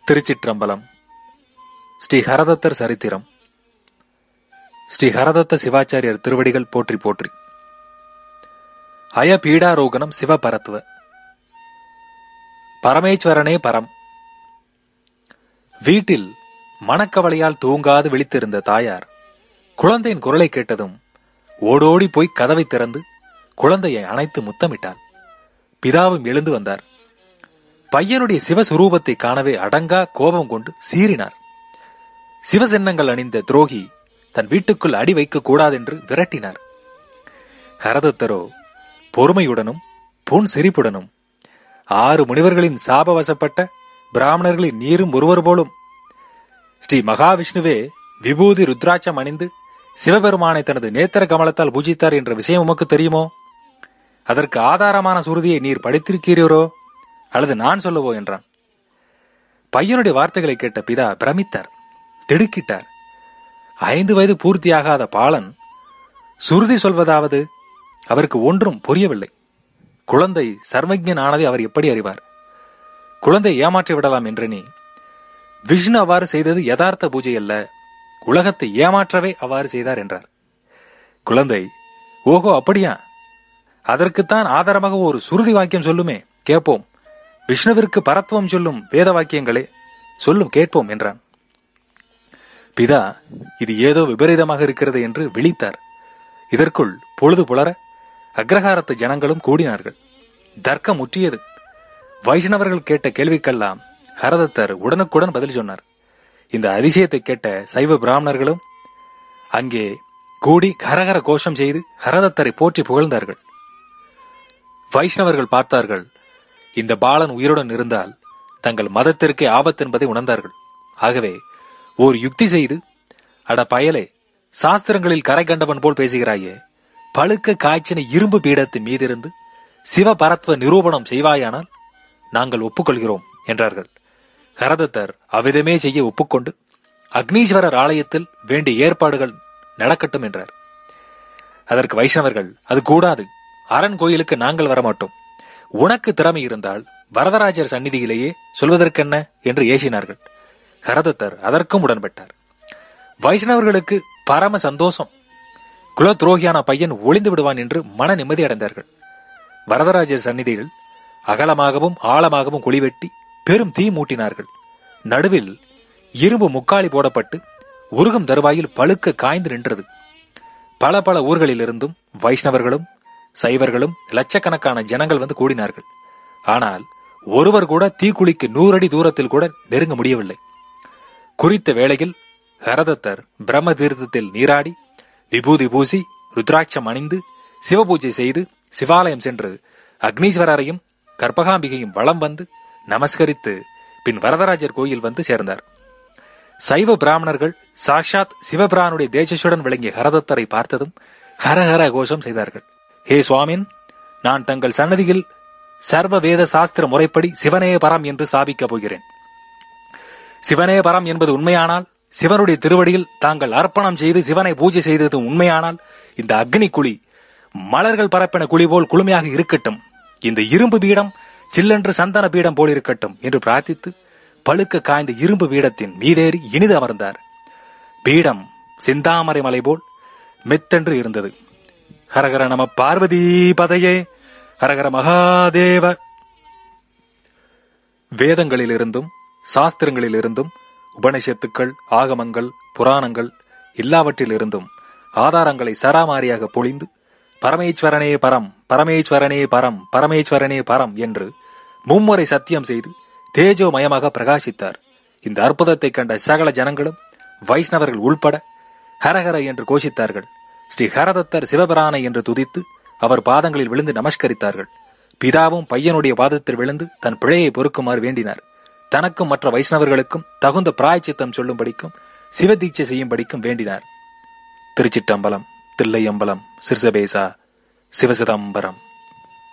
திருச்சிற்றம்பலம் ஸ்ரீ ஹரதத்தர் சரித்திரம் ஸ்ரீ ஹரதத்த சிவாச்சாரியர் திருவடிகள் போற்றி போற்றி அய பீடாரோகணம் சிவபரத்துவ பரமேஸ்வரனே பரம் வீட்டில் மனக்கவலையால் தூங்காது விழித்திருந்த தாயார் குழந்தையின் குரலை கேட்டதும் ஓடோடி போய் கதவை திறந்து குழந்தையை அணைத்து முத்தமிட்டாள் பிதாவும் எழுந்து வந்தார் பையனுடைய சிவஸ்வரூபத்தை காணவே அடங்கா கோபம் கொண்டு சீறினார் சிவசின்னங்கள் அணிந்த துரோகி தன் வீட்டுக்குள் அடி வைக்க கூடாதென்று விரட்டினார் ஹரதத்தரோ பொறுமையுடனும் புன் சிரிப்புடனும் ஆறு முனிவர்களின் சாபவசப்பட்ட பிராமணர்களின் நீரும் ஒருவர் போலும் ஸ்ரீ மகாவிஷ்ணுவே விபூதி ருத்ராட்சம் அணிந்து சிவபெருமானை தனது நேத்திர கமலத்தால் பூஜித்தார் என்ற விஷயம் உமக்கு தெரியுமோ அதற்கு ஆதாரமான சுருதியை நீர் படித்திருக்கிறீரோ அல்லது நான் சொல்லவோ என்றான் பையனுடைய வார்த்தைகளை கேட்ட பிதா பிரமித்தார் திடுக்கிட்டார் ஐந்து வயது பூர்த்தியாகாத பாலன் சுருதி சொல்வதாவது அவருக்கு ஒன்றும் புரியவில்லை குழந்தை சர்வஜன் ஆனதை அவர் எப்படி அறிவார் குழந்தை ஏமாற்றி விடலாம் என்று நீ விஷ்ணு அவ்வாறு செய்தது யதார்த்த பூஜை அல்ல உலகத்தை ஏமாற்றவே அவ்வாறு செய்தார் என்றார் குழந்தை ஓஹோ அப்படியா அதற்குத்தான் ஆதாரமாக ஒரு சுருதி வாக்கியம் சொல்லுமே கேட்போம் விஷ்ணுவிற்கு பரத்துவம் சொல்லும் வேத வாக்கியங்களே சொல்லும் கேட்போம் என்றான் பிதா இது ஏதோ விபரீதமாக இருக்கிறது என்று விழித்தார் இதற்குள் பொழுது புலர அக்ரஹாரத்து ஜனங்களும் கூடினார்கள் தர்க்கம் முற்றியது வைஷ்ணவர்கள் கேட்ட கேள்விக்கெல்லாம் ஹரதத்தர் உடனுக்குடன் பதில் சொன்னார் இந்த அதிசயத்தை கேட்ட சைவ பிராமணர்களும் அங்கே கூடி கரகர கோஷம் செய்து ஹரதத்தரை போற்றி புகழ்ந்தார்கள் வைஷ்ணவர்கள் பார்த்தார்கள் இந்த பாலன் உயிருடன் இருந்தால் தங்கள் மதத்திற்கே ஆபத்து என்பதை உணர்ந்தார்கள் ஆகவே ஓர் யுக்தி செய்து அட பயலே சாஸ்திரங்களில் கரை கண்டவன் போல் பேசுகிறாயே பழுக்க காய்ச்சின இரும்பு பீடத்தின் மீதிருந்து சிவபரத்வ நிரூபணம் செய்வாயானால் நாங்கள் ஒப்புக்கொள்கிறோம் என்றார்கள் ஹரதத்தர் அவ்விதமே செய்ய ஒப்புக்கொண்டு அக்னீஸ்வரர் ஆலயத்தில் வேண்டிய ஏற்பாடுகள் நடக்கட்டும் என்றார் அதற்கு வைஷ்ணவர்கள் அது கூடாது அரண் கோயிலுக்கு நாங்கள் வரமாட்டோம் உனக்கு திறமை இருந்தால் வரதராஜர் சந்நிதியிலேயே சொல்வதற்கென்ன என்று ஏசினார்கள் ஹரதத்தர் அதற்கும் உடன்பட்டார் வைஷ்ணவர்களுக்கு பரம சந்தோஷம் குல துரோகியான பையன் ஒளிந்து விடுவான் என்று மன நிம்மதி அடைந்தார்கள் வரதராஜர் சந்நிதியில் அகலமாகவும் ஆழமாகவும் குழிவெட்டி பெரும் தீ மூட்டினார்கள் நடுவில் இரும்பு முக்காலி போடப்பட்டு உருகும் தருவாயில் பழுக்க காய்ந்து நின்றது பல பல ஊர்களிலிருந்தும் வைஷ்ணவர்களும் சைவர்களும் லட்சக்கணக்கான ஜனங்கள் வந்து கூடினார்கள் ஆனால் ஒருவர் கூட தீக்குழிக்கு நூறடி தூரத்தில் கூட நெருங்க முடியவில்லை குறித்த வேளையில் ஹரதத்தர் பிரம்ம தீர்த்தத்தில் நீராடி விபூதி பூசி ருத்ராட்சம் அணிந்து சிவபூஜை செய்து சிவாலயம் சென்று அக்னீஸ்வரரையும் கற்பகாம்பிகையும் வளம் வந்து நமஸ்கரித்து பின் வரதராஜர் கோயில் வந்து சேர்ந்தார் சைவ பிராமணர்கள் சாஷாத் சிவபிரானுடைய தேஜசுடன் விளங்கிய ஹரதத்தரை பார்த்ததும் ஹரஹர கோஷம் செய்தார்கள் ஹே சுவாமின் நான் தங்கள் சன்னதியில் சர்வ வேத சாஸ்திர முறைப்படி சிவனே பரம் என்று ஸ்தாபிக்கப் போகிறேன் சிவனே பரம் என்பது உண்மையானால் சிவனுடைய திருவடியில் தாங்கள் அர்ப்பணம் செய்து சிவனை பூஜை செய்தது உண்மையானால் இந்த அக்னி குழி மலர்கள் பரப்பின குழி போல் குளுமையாக இருக்கட்டும் இந்த இரும்பு பீடம் சில்லென்று சந்தன பீடம் போல் இருக்கட்டும் என்று பிரார்த்தித்து பழுக்க காய்ந்த இரும்பு பீடத்தின் மீதேறி இனிது அமர்ந்தார் பீடம் சிந்தாமரை மலை போல் மெத்தென்று இருந்தது ஹரஹர நம பார்வதி பதையே ஹரஹர மகாதேவ வேதங்களிலிருந்தும் சாஸ்திரங்களிலிருந்தும் உபனிஷத்துக்கள் ஆகமங்கள் புராணங்கள் எல்லாவற்றிலிருந்தும் ஆதாரங்களை சராமாரியாக பொழிந்து பரமேஸ்வரனே பரம் பரமேஸ்வரனே பரம் பரமேஸ்வரனே பரம் என்று மும்முறை சத்தியம் செய்து தேஜோமயமாக பிரகாசித்தார் இந்த அற்புதத்தை கண்ட சகல ஜனங்களும் வைஷ்ணவர்கள் உள்பட ஹரஹர என்று கோஷித்தார்கள் ஸ்ரீ ஹரதத்தர் சிவபிரானை என்று துதித்து அவர் பாதங்களில் விழுந்து நமஸ்கரித்தார்கள் பிதாவும் பையனுடைய பாதத்தில் விழுந்து தன் பிழையை பொறுக்குமாறு வேண்டினார் தனக்கும் மற்ற வைஷ்ணவர்களுக்கும் தகுந்த பிராய்ச்சித்தம் சொல்லும்படிக்கும் சிவதீட்சை செய்யும்படிக்கும் வேண்டினார் திருச்சிற்றம்பலம் தில்லையம்பலம் சிறுசபேசா சிவசிதம்பரம்